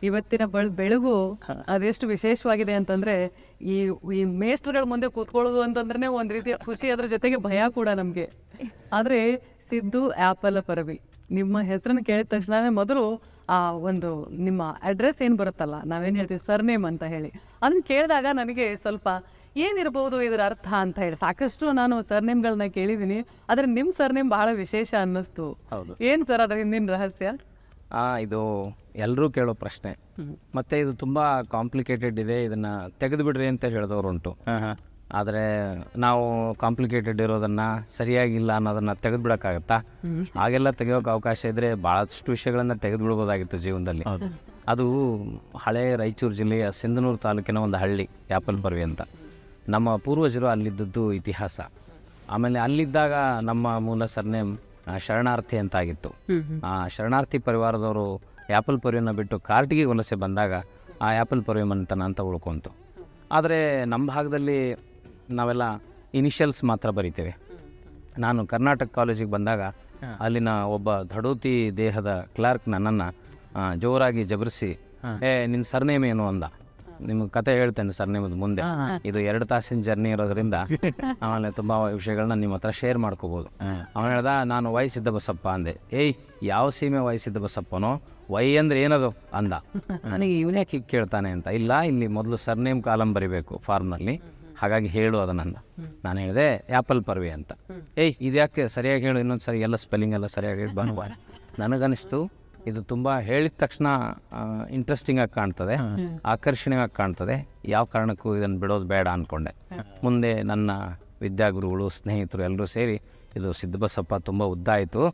ಇವತ್ತಿನ ಬಳ ಬೆಳಗು ಅದೆಷ್ಟು ವಿಶೇಷವಾಗಿದೆ ಅಂತಂದ್ರೆ ಈ ಈ ಮೇಸ್ಟ್ರುಗಳ ಮುಂದೆ ಕೂತ್ಕೊಳ್ಳೋದು ಅಂತಂದ್ರೆ ಒಂದ್ ರೀತಿಯ ಖುಷಿ ಅದ್ರ ಜೊತೆಗೆ ಭಯ ಕೂಡ ನಮ್ಗೆ ಆದ್ರೆ ಸಿದ್ದು ಆಪಲ್ ಪರವಿ ನಿಮ್ಮ ಹೆಸರನ್ನ ಕೇಳಿದ ತಕ್ಷಣ ಮೊದಲು ಆ ಒಂದು ನಿಮ್ಮ ಅಡ್ರೆಸ್ ಏನ್ ಬರುತ್ತಲ್ಲ ನಾವೇನ್ ಹೇಳ್ತೀವಿ ಸರ್ನೇಮ್ ಅಂತ ಹೇಳಿ ಅದನ್ನ ಕೇಳಿದಾಗ ನನಗೆ ಸ್ವಲ್ಪ ಏನಿರ್ಬೋದು ಇದರ ಅರ್ಥ ಅಂತ ಹೇಳಿ ಸಾಕಷ್ಟು ನಾನು ಸರ್ನೇಮ್ಗಳನ್ನ ಕೇಳಿದ್ದೀನಿ ಆದ್ರೆ ನಿಮ್ ಸರ್ನೇಮ್ ಬಹಳ ವಿಶೇಷ ಅನ್ನಿಸ್ತು ಹೌದು ಏನ್ ಸರ್ ಅದ್ರ ಹಿಂದಿನ ರಹಸ್ಯ ಆ, ಇದು ಎಲ್ಲರೂ ಕೇಳೋ ಪ್ರಶ್ನೆ ಮತ್ತು ಇದು ತುಂಬ ಕಾಂಪ್ಲಿಕೇಟೆಡ್ ಇದೆ ಇದನ್ನು ತೆಗೆದು ಬಿಡ್ರಿ ಅಂತ ಹೇಳಿದವರು ಉಂಟು ಹಾಂ ಹಾಂ ಆದರೆ ನಾವು ಕಾಂಪ್ಲಿಕೇಟೆಡ್ ಇರೋದನ್ನು ಸರಿಯಾಗಿಲ್ಲ ಅನ್ನೋದನ್ನು ತೆಗೆದು ಬಿಡೋಕ್ಕಾಗತ್ತಾ ಹಾಗೆಲ್ಲ ತೆಗೆಯೋಕೆ ಅವಕಾಶ ಇದ್ದರೆ ಭಾಳಷ್ಟು ವಿಷಯಗಳನ್ನು ತೆಗೆದು ಬಿಡ್ಬೋದಾಗಿತ್ತು ಜೀವನದಲ್ಲಿ ಅದು ಹಳೆ ರಾಯಚೂರು ಜಿಲ್ಲೆಯ ಸಿಂಧನೂರು ತಾಲೂಕಿನ ಒಂದು ಹಳ್ಳಿ ಯಾಪಲ್ ಪರ್ವಿ ಅಂತ ನಮ್ಮ ಪೂರ್ವಜರು ಅಲ್ಲಿದ್ದದ್ದು ಇತಿಹಾಸ ಆಮೇಲೆ ಅಲ್ಲಿದ್ದಾಗ ನಮ್ಮ ಮೂಲ ಸರ್ನೇಮ್ ಆ, ಶರಣಾರ್ಥಿ ಅಂತ ಆಗಿತ್ತು ಆ ಶರಣಾರ್ಥಿ ಪರಿವಾರದವರು ಆ್ಯಪಲ್ ಪರ್ವಿನ ಬಿಟ್ಟು ಕಾರ್ಟಿಗೆ ವಲಸೆ ಬಂದಾಗ ಆ ಆ್ಯಪಲ್ ಪರ್ವಿ ಮನೆತನ ಅಂತ ಉಳ್ಕೊಂತು ಆದರೆ ನಮ್ಮ ಭಾಗದಲ್ಲಿ ನಾವೆಲ್ಲ ಇನಿಷಿಯಲ್ಸ್ ಮಾತ್ರ ಬರಿತೇವೆ ನಾನು ಕರ್ನಾಟಕ ಕಾಲೇಜಿಗೆ ಬಂದಾಗ ಅಲ್ಲಿನ ಒಬ್ಬ ದಡೋತಿ ದೇಹದ ಕ್ಲಾರ್ಕ್ ನನ್ನನ್ನು ಜೋರಾಗಿ ಜಬರಿಸಿ ಏ ನಿನ್ನ ಸರ್ನೇಮ್ ಏನು ಅಂದ ನಿಮ್ಗೆ ಕತೆ ಹೇಳ್ತೇನೆ ಸರ್ನೇಮದ ಮುಂದೆ ಇದು ಎರಡು ತಾಸಿನ ಜರ್ನಿ ಇರೋದ್ರಿಂದ ಆಮೇಲೆ ತುಂಬ ವಿಷಯಗಳನ್ನ ನಿಮ್ಮ ಹತ್ರ ಶೇರ್ ಮಾಡ್ಕೋಬೋದು ಅವನು ಹೇಳ್ದ ನಾನು ವಯಸ್ಸಿದ್ದ ಬಸಪ್ಪ ಅಂದೆ ಏಯ್ ಯಾವ ಸೀಮೆ ವಯಸ್ಸಿದ್ದ ಬಸಪ್ಪನೋ ವೈ ಅಂದ್ರೆ ಏನದು ಅಂದ ನನಗೆ ಇವನೇ ಕಿಕ್ ಕೇಳ್ತಾನೆ ಅಂತ ಇಲ್ಲ ಇಲ್ಲಿ ಮೊದಲು ಸರ್ನೇಮ್ ಕಾಲಂ ಬರಿಬೇಕು ಫಾರ್ಮ್ನಲ್ಲಿ ಹಾಗಾಗಿ ಹೇಳು ಅದನ್ನ ನಾನು ಹೇಳಿದೆ ಆ್ಯಪಲ್ ಪರ್ವಿ ಅಂತ ಏಯ್ ಇದ್ಯಾಕೆ ಸರಿಯಾಗಿ ಹೇಳು ಇನ್ನೊಂದು ಸರಿ ಎಲ್ಲ ಸ್ಪೆಲ್ಲಿಂಗ್ ಎಲ್ಲ ಸರಿಯಾಗಿ ಬರುವ ನನಗನಿಸ್ತು ಇದು ತುಂಬ ಹೇಳಿದ ತಕ್ಷಣ ಇಂಟ್ರೆಸ್ಟಿಂಗ್ ಆಗಿ ಕಾಣ್ತದೆ ಆಕರ್ಷಣೀಯವಾಗಿ ಕಾಣ್ತದೆ ಯಾವ ಕಾರಣಕ್ಕೂ ಇದನ್ನು ಬಿಡೋದು ಬೇಡ ಅಂದ್ಕೊಂಡೆ ಮುಂದೆ ನನ್ನ ವಿದ್ಯಾಗುರುಗಳು ಸ್ನೇಹಿತರು ಎಲ್ಲರೂ ಸೇರಿ ಇದು ಸಿದ್ದಬಸಪ್ಪ ತುಂಬ ಉದ್ದ ಆಯಿತು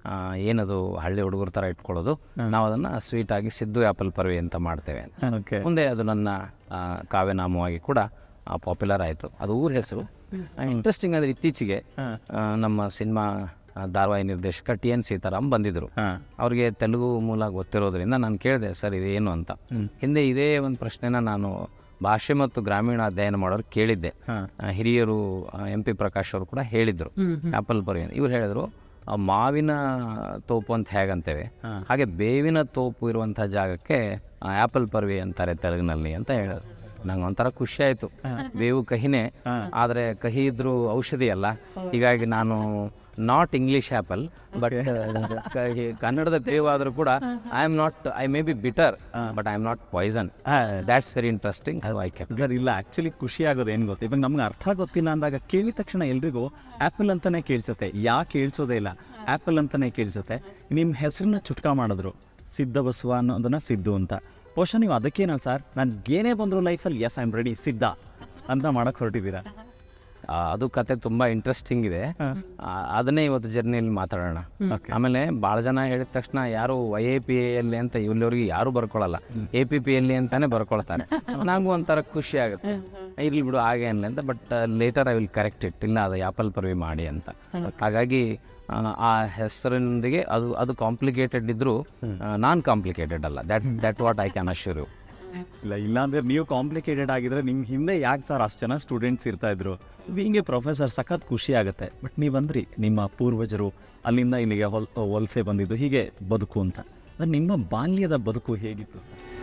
ಏನದು ಹಳ್ಳಿ ಹುಡುಗರ ಥರ ಇಟ್ಕೊಳ್ಳೋದು ನಾವು ಅದನ್ನು ಸ್ವೀಟಾಗಿ ಸಿದ್ದು ಆ್ಯಪಲ್ ಪರ್ವಿ ಅಂತ ಮಾಡ್ತೇವೆ ಅಂತ ಓಕೆ ಮುಂದೆ ಅದು ನನ್ನ ಆ, ಕಾವ್ಯನಾಮವಾಗಿ ಕೂಡ ಪಾಪ್ಯುಲರ್ ಆಯಿತು ಅದು ಊರ ಹೆಸರು ಇಂಟ್ರೆಸ್ಟಿಂಗ್ ಅಂದರೆ ಇತ್ತೀಚೆಗೆ ಆ, ನಮ್ಮ ಸಿನಿಮಾ ಧಾರಾವಾಹಿ ನಿರ್ದೇಶಕ ಟಿ ಎನ್ ಸೀತಾರಾಮ್ ಬಂದಿದ್ದರು ಹಾಂ ಅವ್ರಿಗೆ ತೆಲುಗು ಮೂಲ ಗೊತ್ತಿರೋದ್ರಿಂದ ನಾನು ಕೇಳಿದೆ ಸರ್ ಇದೇನು ಅಂತ ಹಿಂದೆ ಇದೇ ಒಂದು ಪ್ರಶ್ನೆನ ನಾನು ಭಾಷೆ ಮತ್ತು ಗ್ರಾಮೀಣ ಅಧ್ಯಯನ ಮಾಡೋರು ಕೇಳಿದ್ದೆ ಹಾಂ ಆ, ಹಿರಿಯರು ಎಂ ಪಿ ಪ್ರಕಾಶ್ ಅವರು ಕೂಡ ಹೇಳಿದರು ಆ್ಯಪಲ್ ಪರ್ವಿ ಅಂತ. ಇವ್ರು ಹೇಳಿದ್ರು ಆ ಮಾವಿನ ತೋಪು ಅಂತ ಹೇಗಂತೇವೆ ಹಾಗೆ ಬೇವಿನ ತೋಪು ಇರುವಂಥ ಜಾಗಕ್ಕೆ ಆ್ಯಪಲ್ ಪರ್ವಿ ಅಂತಾರೆ ತೆಲುಗಿನಲ್ಲಿ ಅಂತ ಹೇಳಿದ್ರು ನಂಗೆ ಒಂಥರ ಖುಷಿ ಆಯಿತು ಬೇವು ಕಹಿನೇ ಆದರೆ ಕಹಿ ಇದ್ರೂ ಔಷಧಿ ಅಲ್ಲ ಹೀಗಾಗಿ ನಾನು ನಾಟ್ ಇಂಗ್ಲೀಷ್ ಆ್ಯಪಲ್ ಬಟ್ ಕನ್ನಡದ ಬೇವು ಆದರೂ ಕೂಡ I am not I may be bitter but I am not poison that's very interesting I kept sir ಇಲ್ಲ ಆ್ಯಕ್ಚುಲಿ ಖುಷಿ ಆಗೋದು ಏನು ಗೊತ್ತಾ ಇವಾಗ ನಮ್ಗೆ ಅರ್ಥ ಗೊತ್ತಿಲ್ಲ ಅಂದಾಗ ಕೇಳಿದ ತಕ್ಷಣ ಎಲ್ರಿಗೂ ಆ್ಯಪಲ್ ಅಂತಲೇ ಕೇಳಿಸುತ್ತೆ ಯಾಕೆ ಕೇಳಿಸೋದೇ ಇಲ್ಲ ಆ್ಯಪಲ್ ಅಂತಲೇ ಕೇಳಿಸುತ್ತೆ ನಿಮ್ಮ ಹೆಸರನ್ನ ಚುಟ್ಕ ಮಾಡಿದ್ರು ಸಿದ್ಧ ಬಸವ ಅನ್ನೋದನ್ನ ಸಿದ್ದು ಅಂತ ಬಹುಶಃ ನೀವು ಅದಕ್ಕೇನೋ ಸರ್ ನಾನು ಏನೇ ಬಂದರೂ ಲೈಫಲ್ಲಿ ಎಸ್ ಐ ಆಮ್ ರೆಡಿ ಸಿದ್ಧ ಅಂತ ಮಾಡಕ್ಕೆ ಹೊರಟಿದ್ದೀರಾ ಆ, ಅದು ಕತೆ ತುಂಬ ಇಂಟ್ರೆಸ್ಟಿಂಗ್ ಇದೆ ಆ, ಅದನ್ನೇ ಇವತ್ತು ಜರ್ನಿಯಲ್ಲಿ ಮಾತಾಡೋಣ Okay. ಆಮೇಲೆ ಭಾಳ ಜನ ಹೇಳಿದ ತಕ್ಷಣ ಯಾರು ವೈ ಎ ಪಿ ಎಲ್ಲಿ ಅಂತ ಇಲ್ಲಿವರೆಗೆ ಯಾರು ಬರ್ಕೊಳ್ಳಲ್ಲ ಎ ಪಿ ಪಿ ಎಲ್ಲಿ ಅಂತಾನೆ ಬರ್ಕೊಳ್ತಾರೆ ನನಗೂ ಒಂಥರ ಖುಷಿ ಆಗುತ್ತೆ ಇರ್ಲಿ ಬಿಡು ಹಾಗೆ ಅನ್ಲಿ ಅಂತ but later I will correct it ಇಲ್ಲ ಅದು ಆ್ಯಪಲ್ ಪರ್ವಿ ಮಾಡಿ ಅಂತ ಹಾಗಾಗಿ ಆ, ಆ ಹೆಸರಿನೊಂದಿಗೆ ಅದು ಅದು ಕಾಂಪ್ಲಿಕೇಟೆಡ್ ಇದ್ದರೂ ನಾನ್ ಕಾಂಪ್ಲಿಕೇಟೆಡ್ ಅಲ್ಲ that that what I can assure you ಇಲ್ಲ ಇಲ್ಲಾಂದ್ರೆ ನೀವು ಕಾಂಪ್ಲಿಕೇಟೆಡ್ ಆಗಿದ್ರೆ ನಿಮ್ಮ ಹಿಂದೆ ಯಾಕೆ ಸರ್ ಅಷ್ಟು ಜನ ಸ್ಟೂಡೆಂಟ್ಸ್ ಇರ್ತಾ ಇದ್ರು ಹಿಂಗೆ ಪ್ರೊಫೆಸರ್ ಸಖತ್ ಖುಷಿ ಆಗುತ್ತೆ ಬಟ್ ನೀವು ಬಂದ್ರಿ ನಿಮ್ಮ ಪೂರ್ವಜರು ಅಲ್ಲಿಂದ ಇಲ್ಲಿಗೆ ಹೊಲ್ ವಲಸೆ ಬಂದಿದ್ದು ಹೀಗೆ ಬದುಕು ಅಂತ ಅಂದ್ರೆ ನಿಮ್ಮ ಬಾಲ್ಯದ ಬದುಕು ಹೇಗಿತ್ತು